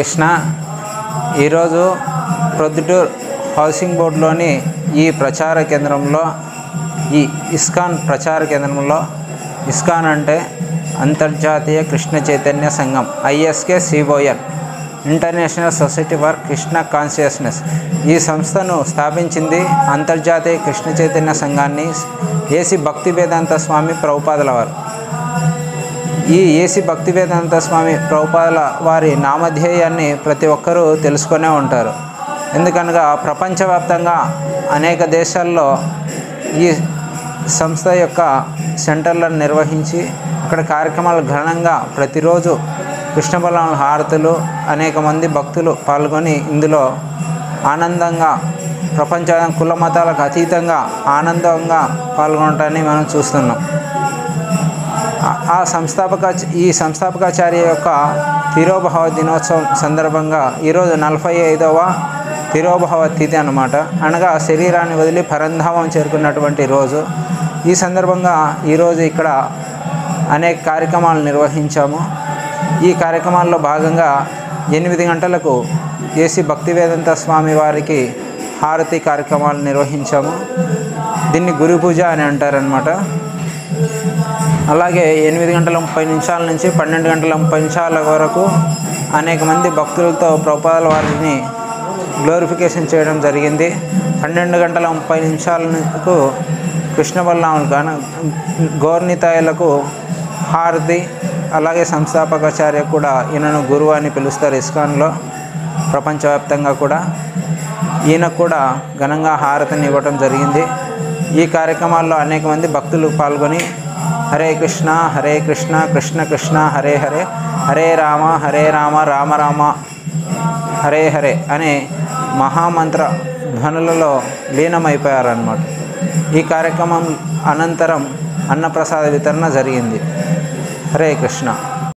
కృష్ణ ఈరోజు ప్రొద్దుటూర్ హౌసింగ్ బోర్డులోని ఈ ప్రచార కేంద్రంలో ఈ ఇస్కాన్ ప్రచార కేంద్రంలో ఇస్కాన్ అంటే అంతర్జాతీయ కృష్ణ చైతన్య సంఘం ISKCON international society for Krishna consciousness ఈ సంస్థను స్థాపించింది అంతర్జాతీయ కృష్ణ చైతన్య సంఘాన్ని ఏసి భక్తి వేదాంత స్వామి ప్రభుపాదుల వారు ఈ ఏసి భక్తి వేదాంత స్వామి ప్రభుపాదుల వారి నామధేయాన్ని ప్రతి ఒక్కరూ తెలుసుకునే ఉంటారు ఎందుకనగా ప్రపంచవ్యాప్తంగా అనేక దేశాల్లో ఈ సంస్థ యొక్క సెంటర్లను నిర్వహించి అక్కడ కార్యక్రమాలు ఘనంగా ప్రతిరోజు కృష్ణ బలం హారతులు అనేక మంది భక్తులు పాల్గొని ఇందులో ఆనందంగా ప్రపంచ కుల మతాలకు అతీతంగా ఆనందంగా పాల్గొనటాన్ని మనం చూస్తున్నాం ఆ- ఆ సంస్థాపక ఈ సంస్థాపకాచార్య యొక్క తిరోభావ దినోత్సవం సందర్భంగా ఈరోజు నలభై ఐదవ తిరోభావ తిథి అన్నమాట అనగా శరీరాన్ని వదిలి పరంధామం చేరుకున్నటువంటి రోజు ఈ సందర్భంగా ఈరోజు ఇక్కడ అనేక కార్యక్రమాలు నిర్వహించాము ఈ కార్యక్రమాల్లో భాగంగా ఎనిమిది గంటలకు ఏసీ భక్తి వేదాంత స్వామి వారికి హారతి కార్యక్రమాలు నిర్వహించాము దీన్ని గురు పూజ అని అంటారనమాట అలాగే ఎనిమిది గంటల ముప్పై నిమిషాల నుంచి పన్నెండు గంటల ముప్పై నిమిషాల వరకు అనేక మంది భక్తులతో ప్రభుపాదుల వారిని గ్లోరిఫికేషన్ చేయడం జరిగింది పన్నెండు గంటల ముప్పై నిమిషాలకు కృష్ణ బలరాములు గాన గౌర్నితాయులకు హారతి అలాగే సంస్థాపకాచార్య కూడా ఈయనను గురువు అని పిలుస్తారు ఇస్కాన్లో ప్రపంచవ్యాప్తంగా కూడా ఈయనకు కూడా ఘనంగా హారతిని ఇవ్వడం జరిగింది ఈ కార్యక్రమాల్లో అనేక మంది భక్తులు పాల్గొని హరే కృష్ణ హరే కృష్ణ కృష్ణ కృష్ణ హరే హరే హరే రామ హరే రామ రామ రామ హరే హరే అనే మహామంత్ర ధ్వనులలో లీనమైపోయారన్నమాట ఈ కార్యక్రమం అనంతరం అన్నప్రసాద వితరణ జరిగింది హరే కృష్ణ